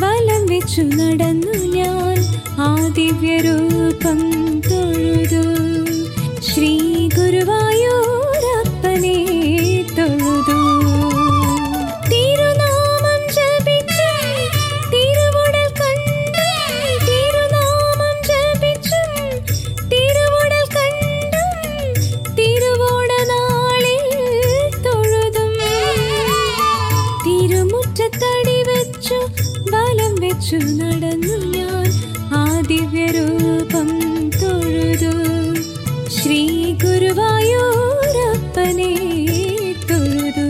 വലം വെച്ചു നടന്നു ഞാൻ ആ ദിവ്യരൂപം തൊഴുതു ശ്രീ ഗുരുവായൂരപ്പനെ തൊഴുതു തിരുനാമം ജപിച്ചും തിരുവുടൽ കണ്ടും തിരുനാമം ജപിച്ചും തിരുവുടൽ കണ്ടും തിരുവോണനാളിൽ തൊഴുതും തിരുമുറ്റത്തടി വെച്ചു വലം വെച്ചു നടന്നു ഞാൻ ആ ദിവ്യരൂപം തൊഴുതു ശ്രീ ഗുരുവായൂരപ്പനെ തൊഴുതു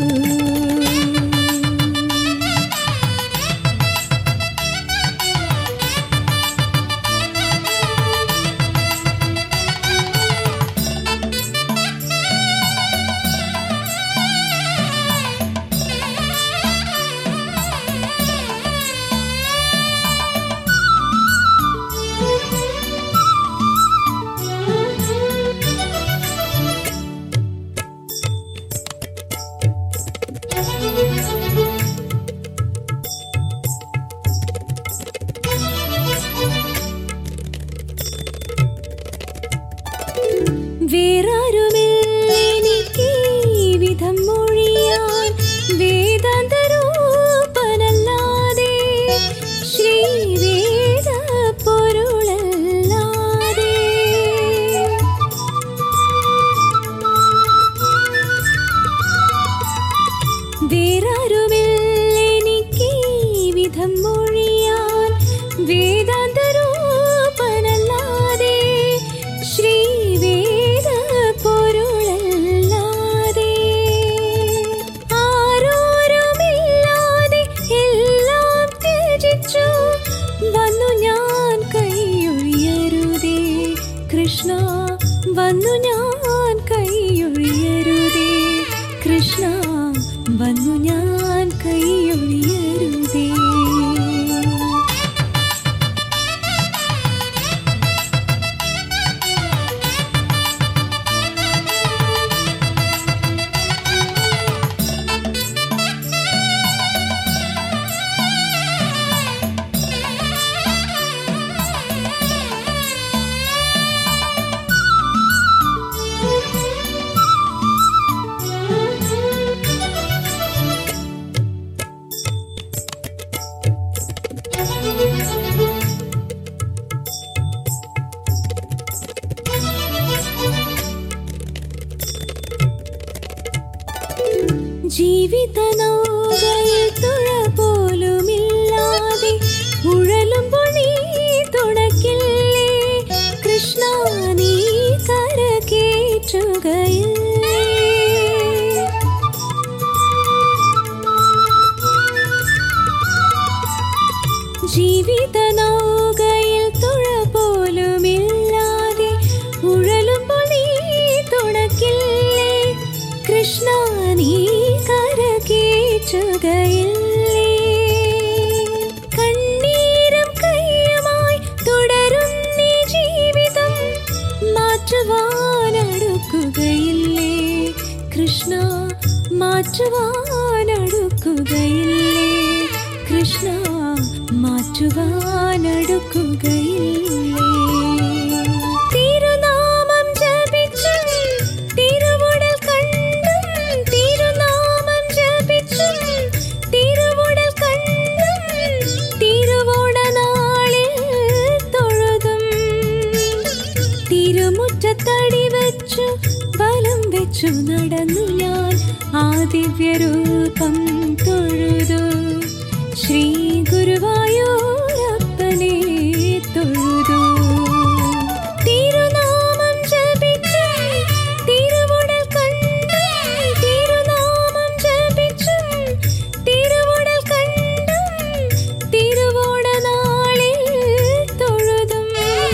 വേറാരുമില്ലെനിക്ക് ഈ വിധം മൊഴിയാൻ വേദാന്തരൂപനല്ലാതെ ശ്രീ വേദ പൊരുളല്ലാതെ വേറാരുമില്ലെനിക്ക് ഈ വിധം മൊഴിയാൻ വേദാന്തരൂപനല്ലാതെ ശ്രീ വേദ പൊരുളല്ലാതെ ആരോരുമില്ലാതെ എല്ലാം ത്യജിച്ചു വന്നു ഞാൻ കൈയൊഴിയരുതേ കൃഷ്ണ വന്നു ഞാൻ കൈയൊഴിയരുതേ കൃഷ്ണ വന്നു ഞാൻ കൈയൊഴിയരുതേ ജീവിത നൗകയിൽ തുഴ പോലുമില്ലാതെ ഉഴലുമ്പോൾ നീ തുണക്കില്ലേ കൃഷ്ണ നീ കരകേറ്റുകയില്ലേ ജീവിത നൗകയിൽ തുഴ പോലുമില്ലാതെ ഉഴലുമ്പോൾ നീ തുണക്കില്ലേ കൃഷ്ണ നീ കരകേറ്റുകയില്ലേ കണ്ണീരും കയ്യുമായി തുടരും നീ ജീവിതം മാറ്റുവാനടുക്കുകയില്ലേ കൃഷ്ണ മാറ്റുവാനടുക്കുകയില്ലേ കൃഷ്ണ മാറ്റുവാനടുക്കുകയില്ലേ തിരുനാമം ജപിച്ചും തിരുവുടൽ കണ്ടും തിരുനാമം ജപിച്ചും തിരുവുടൽ കണ്ടും തിരുവോണനാളിൽ തൊഴുതും തിരുമുറ്റത്തടി വെച്ചു വലം വെച്ചു നടന്നു ഞാൻ ആ ദിവ്യരൂപം തൊഴുതു ശ്രീ ഗുരുവായൂരപ്പനെ തൊഴുതു തിരുനാമം ജപിച്ചും തിരുവുടൽ കണ്ടും തിരുനാമം ജപിച്ചും തിരുവുടൽ കണ്ടും തിരുവോണനാളിൽ തൊഴുതും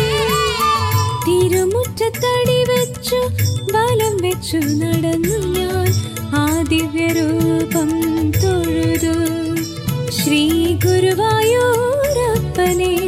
തിരുമുറ്റത്തടി വെച്ചു വലം വെച്ചു നടന്നു ഞാൻ ആ ദിവ്യരൂപം തൊഴുതു ശ്രീ ഗുരുവായൂരപ്പനെ